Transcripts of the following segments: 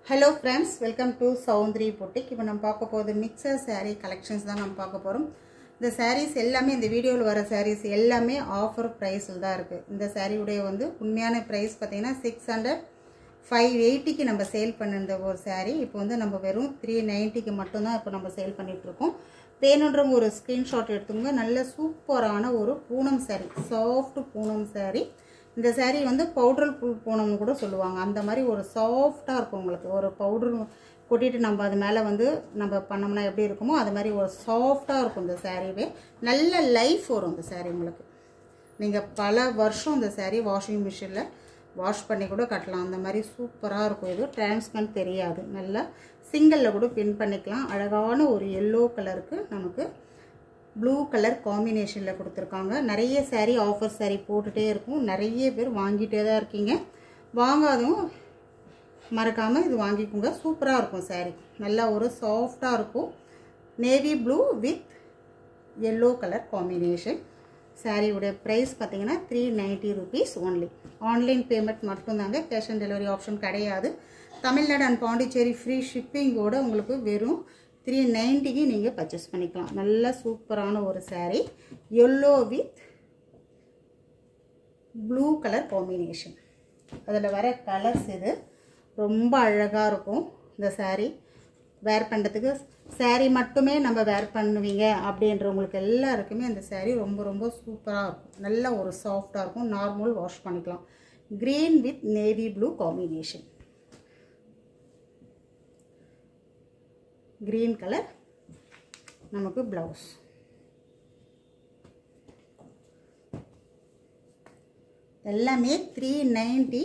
hello friends welcome to Soundari boutique இப்போ நம்ம பார்க்க போகுது மிக்சர் saree கலெக்ஷன்ஸ் தான் நம்ம பார்க்க போகிறோம் இந்த sarees எல்லாமே இந்த வீடியோவில் வர sarees எல்லாமே ஆஃபர் ப்ரைஸில் தான் இருக்குது இந்த saree உடைய வந்து உண்மையான ப்ரைஸ் பார்த்தீங்கன்னா சிக்ஸ் ஹண்ட்ரட் ஃபைவ் எயிட்டிக்கு நம்ம சேல் பண்ணிருந்த ஒரு saree இப்போ வந்து நம்ம வெறும் த்ரீ நைன்ட்டிக்கு மட்டும்தான் இப்போ நம்ம சேல் பண்ணிகிட்ருக்கோம் வேணுன்றவங்க ஒரு ஸ்க்ரீன்ஷாட் எடுத்துங்க நல்ல சூப்பரான ஒரு Poonam saree soft Poonam saree இந்த saree வந்து பவுடர் பூனம்னு கூட சொல்லுவாங்க அந்த மாதிரி ஒரு சாஃப்டாக இருக்கும் உங்களுக்கு ஒரு பவுடர் கொட்டிட்டு நம்ம அது மேலே வந்து நம்ம பண்ணோம்னா எப்படி இருக்குமோ அது மாதிரி ஒரு சாஃப்டாக இருக்கும் இந்த சாரீவே நல்ல லைஃப் வரும் இந்த saree உங்களுக்கு நீங்கள் பல வருஷம் இந்த saree வாஷிங் மிஷினில் வாஷ் பண்ணி கூட கட்டலாம் அந்த மாதிரி சூப்பராக இருக்கும் இது டிரான்ஸ்பரண்ட் தெரியாது நல்லா சிங்கிளில் கூட பின் பண்ணிக்கலாம் அழகான ஒரு எல்லோ கலருக்கு நமக்கு ப்ளூ கலர் காம்பினேஷனில் கொடுத்துருக்காங்க நிறைய saree ஆஃபர் saree போட்டுகிட்டே இருக்கும் நிறைய பேர் வாங்கிட்டே தான் இருக்கீங்க வாங்காதவங்க மறக்காமல் இது வாங்கிக்கோங்க சூப்பராக இருக்கும் saree நல்லா ஒரு சாஃப்டாக இருக்கும் navy blue with yellow colour combination சாரியுடைய ப்ரைஸ் பார்த்தீங்கன்னா three ninety rupees only online payment மட்டும்தாங்க கேஷ் ஆன் டெலிவரி ஆப்ஷன் கிடையாது தமிழ்நாடு அண்ட் பாண்டிச்சேரி ஃப்ரீ ஷிப்பிங்கோட உங்களுக்கு வெறும் த்ரீ நைன்ட்டிக்கு நீங்கள் பர்ச்சேஸ் பண்ணிக்கலாம் நல்ல சூப்பரான ஒரு saree yellow with blue colour combination அதில் வர கலர்ஸ் இது ரொம்ப அழகாக இருக்கும் இந்த saree வேர் பண்ணுறதுக்கு saree மட்டுமே நம்ம வேர் பண்ணுவீங்க அப்படின்றவங்களுக்கு எல்லாருக்குமே அந்த saree ரொம்ப ரொம்ப சூப்பராக இருக்கும் நல்ல ஒரு சாஃப்டாக இருக்கும் நார்மல் வாஷ் பண்ணிக்கலாம் green with navy blue combination green colour நமக்கு ப்ளவுஸ் எல்லாமே த்ரீ நைன்ட்டி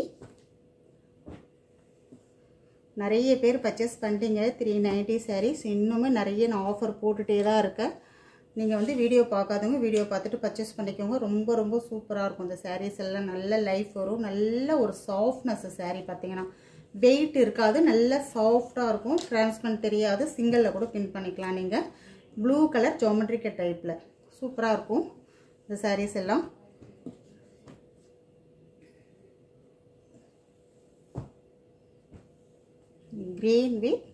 நிறைய பேர் பர்ச்சேஸ் பண்ணிட்டீங்க த்ரீ நைன்ட்டி சாரீஸ் இன்னுமே நிறைய நான் ஆஃபர் போட்டுகிட்டே தான் இருக்கேன் நீங்கள் வந்து வீடியோ பார்க்காதவங்க வீடியோ பார்த்துட்டு பர்ச்சேஸ் பண்ணிக்கோங்க ரொம்ப ரொம்ப சூப்பராக இருக்கும் இந்த சாரீஸ் எல்லாம் நல்ல லைஃப் வரும் நல்ல ஒரு சாஃப்ட்னஸ் saree பார்த்தீங்கன்னா வெயிட் இருக்காது நல்ல சாஃப்டாக இருக்கும் டிரான்ஸ்பரண்ட் தெரியாது சிங்கிளில் கூட பின் பண்ணிக்கலாம் நீங்கள் ப்ளூ கலர் ஜோமெட்ரிக்கல் டைப்பில் சூப்பராக இருக்கும் இந்த சாரீஸ் எல்லாம் green with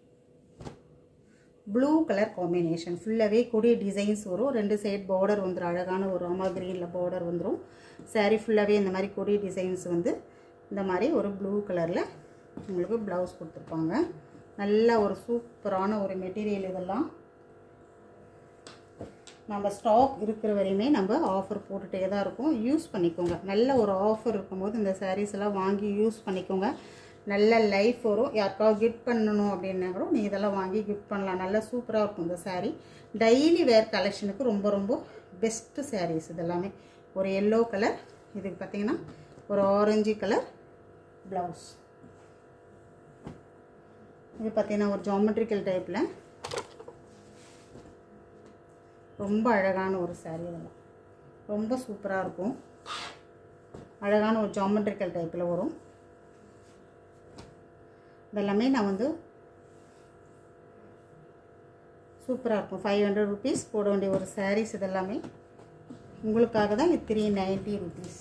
blue colour combination ஃபுல்லாகவே கொடி டிசைன்ஸ் வரும் ரெண்டு சைட் பார்டர் வந்துடும் அழகான ஒரு ராமா க்ரீனில் பார்டர் வந்துடும் saree ஃபுல்லாகவே இந்த மாதிரி கொடி டிசைன்ஸ் வந்து இந்த மாதிரி ஒரு ப்ளூ கலரில் உங்களுக்கு ப்ளவுஸ் கொடுத்துருப்பாங்க நல்ல ஒரு சூப்பரான ஒரு மெட்டீரியல் இதெல்லாம் நம்ம ஸ்டாக் இருக்கிற வரையுமே நம்ம ஆஃபர் போட்டுகிட்டே தான் இருக்கோம் யூஸ் பண்ணிக்கோங்க நல்ல ஒரு ஆஃபர் இருக்கும்போது இந்த sarees எல்லாம் வாங்கி யூஸ் பண்ணிக்கோங்க நல்ல லைஃப் வரும் யாருக்காவது கிஃப்ட் பண்ணணும் அப்படின்னா கூட நீங்கள் இதெல்லாம் வாங்கி கிஃப்ட் பண்ணலாம் நல்லா சூப்பராக இருக்கும் இந்த saree டெய்லி வேர் கலெக்ஷனுக்கு ரொம்ப ரொம்ப பெஸ்ட்டு sarees இதெல்லாமே ஒரு எல்லோ கலர் இதுக்கு பார்த்தீங்கன்னா ஒரு ஆரஞ்சு கலர் ப்ளவுஸ் இது பார்த்தீங்கன்னா ஒரு ஜாமெட்ரிக்கல் டைப்பில் ரொம்ப அழகான ஒரு saree இதெல்லாம் ரொம்ப சூப்பராக இருக்கும் அழகான ஒரு ஜாமெட்ரிக்கல் டைப்பில் வரும் இதெல்லாமே நான் வந்து சூப்பராக இருக்கும் ஃபைவ் ஹண்ட்ரட் ருபீஸ் போட வேண்டிய ஒரு சாரீஸ் இதெல்லாமே உங்களுக்காக தான் இது த்ரீ நைன்ட்டி ருபீஸ்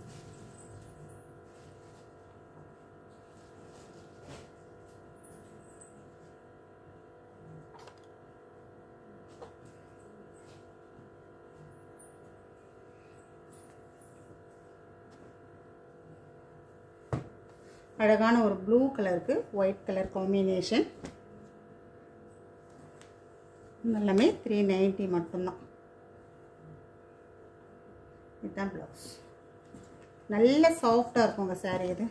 அழகான ஒரு ப்ளூ கலருக்கு ஒயிட் கலர் காம்பினேஷன் எல்லாமே த்ரீ நைன்ட்டி மட்டும்தான் இதுதான் ப்ளவுஸ் நல்ல சாஃப்டாக இருக்குங்க சாரீ இது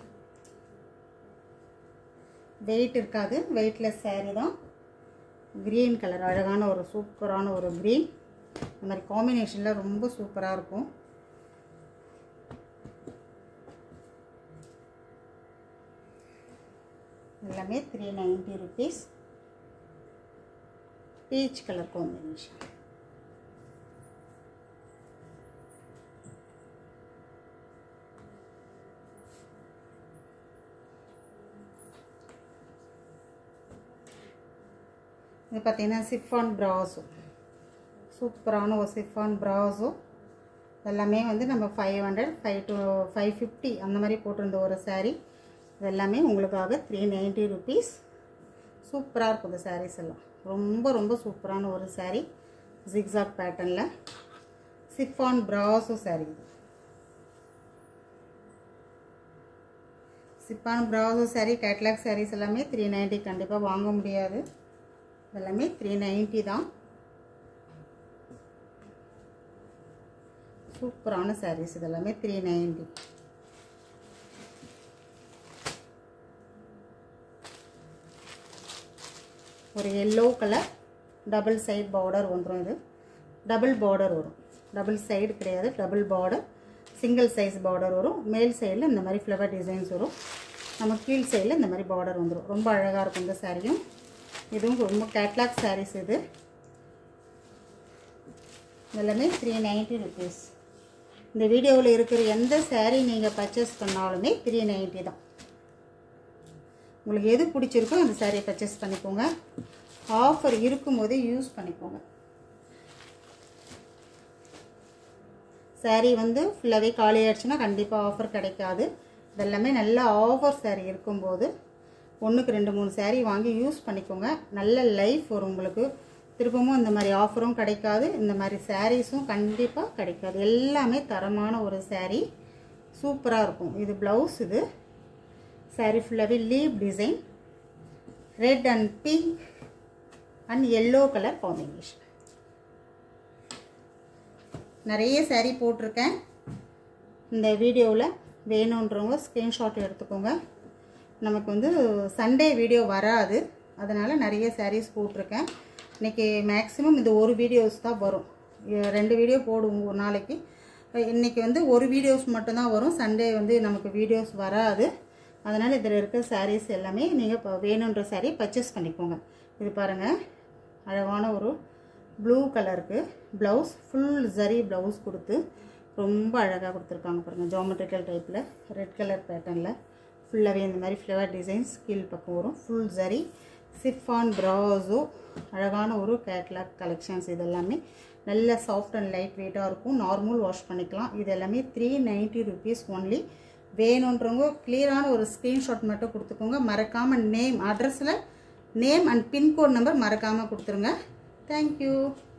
வெயிட் இருக்காது வெயிட்லெஸ் சாரீ தான் க்ரீன் கலர் அழகான ஒரு சூப்பரான ஒரு க்ரீன் இந்த மாதிரி காம்பினேஷனில் ரொம்ப சூப்பராக இருக்கும் எல்லாமே three ninety rupees peach colour combination இது பார்த்தீங்கன்னா சிஃபான் ப்ராஸோ சூப்பரான ஒரு சிஃபான் ப்ராஸோ எல்லாமே வந்து நம்ம five hundred five to five fifty அந்த மாதிரி போட்டிருந்த ஒரு saree இது எல்லாமே உங்களுக்காக த்ரீ நைன்ட்டி ருபீஸ் சூப்பராக இருக்கும் இந்த சாரீஸ் எல்லாம் ரொம்ப ரொம்ப சூப்பரான ஒரு saree ஜிக்ஸாக் பேட்டர்னில் சிஃபான் ப்ராஸோ saree இது chiffon brasso saree catalogue sarees எல்லாமே த்ரீ நைன்ட்டி கண்டிப்பாக வாங்க முடியாது இதெல்லாமே த்ரீ நைன்ட்டி தான் சூப்பரான sarees இதெல்லாமே த்ரீ நைன்ட்டி ஒரு yellow colour double side border வந்துடும் இது டபுள் பார்டர் வரும் டபுள் சைடு கிடையாது double border single size border வரும் மேல் சைடில் இந்த மாதிரி ஃப்ளவர் டிசைன்ஸ் வரும் நம்ம கீழ் சைடில் இந்த மாதிரி பார்டர் வந்துடும் ரொம்ப அழகாக இருக்கும் இந்த சாரியும் இதுவும் ரொம்ப கேட்லாக் சாரீஸ் இது எல்லாமே த்ரீ நைன்ட்டி ருபீஸ் இந்த வீடியோவில் இருக்கிற எந்த saree நீங்கள் பர்ச்சேஸ் பண்ணாலுமே த்ரீ நைன்ட்டி தான் உங்களுக்கு எது பிடிச்சிருக்கோ அந்த சாரியை பர்ச்சேஸ் பண்ணிக்கோங்க ஆஃபர் இருக்கும்போதே யூஸ் பண்ணிக்கோங்க saree வந்து ஃபுல்லாகவே காலி ஆயிடுச்சுன்னா கண்டிப்பாக ஆஃபர் கிடைக்காது இதெல்லாமே நல்ல ஆஃபர் saree இருக்கும்போது ஒன்றுக்கு ரெண்டு மூணு saree வாங்கி யூஸ் பண்ணிக்கோங்க நல்ல லைஃப் வரும் உங்களுக்கு திருப்பமும் இந்த மாதிரி ஆஃபரும் கிடைக்காது இந்த மாதிரி சாரீஸும் கண்டிப்பாக கிடைக்காது எல்லாமே தரமான ஒரு saree சூப்பராக இருக்கும் இது ப்ளவுஸ் இது saree ஃபுல்லாகவே leaf design red and pink and yellow colour combination நிறைய saree போட்டிருக்கேன் இந்த வீடியோவில் வேணுன்றவங்க ஸ்க்ரீன்ஷாட் எடுத்துக்கோங்க நமக்கு வந்து சண்டே வீடியோ வராது அதனால் நிறைய sarees போட்டிருக்கேன் இன்றைக்கி மேக்ஸிமம் இந்த ஒரு வீடியோஸ் தான் வரும் இ- ரெண்டு வீடியோ போடுவோம் ஒரு நாளைக்கு இன்றைக்கி வந்து ஒரு வீடியோஸ் மட்டும்தான் வரும் சண்டே வந்து நமக்கு வீடியோஸ் வராது அதனால் இதில் இருக்க sarees எல்லாமே நீங்கள் இப்போ வேணுன்ற saree பர்ச்சேஸ் பண்ணிக்கோங்க இது பாருங்கள் அழகான ஒரு ப்ளூ கலருக்கு ப்ளவுஸ் ஃபுல் ஜரி ப்ளவுஸ் கொடுத்து ரொம்ப அழகாக கொடுத்துருக்காங்க பாருங்கள் ஜாமெட்ரிக்கல் டைப்பில் ரெட் கலர் பேட்டர்னில் ஃபுல்லாகவே இந்த மாதிரி ஃப்ளவர் டிசைன்ஸ் கீழ் பக்கம் வரும் ஃபுல் ஜரி சிஃபான் ப்ராஸோ அழகான ஒரு கேட்லாக் கலெக்ஷன்ஸ் இதெல்லாமே நல்ல சாஃப்ட் அண்ட் லைட் வெயிட்டாக இருக்கும் நார்மல் வாஷ் பண்ணிக்கலாம் இது எல்லாமே த்ரீ நைன்ட்டி ருபீஸ் ஒன்லி வேணுன்றவங்க கிளியரான ஒரு ஸ்க்ரீன்ஷாட் மட்டும் கொடுத்துக்கோங்க மறக்காமல் நேம் அட்ரஸில் நேம் அண்ட் பின்கோட் நம்பர் மறக்காமல் கொடுத்துருங்க தேங்க்யூ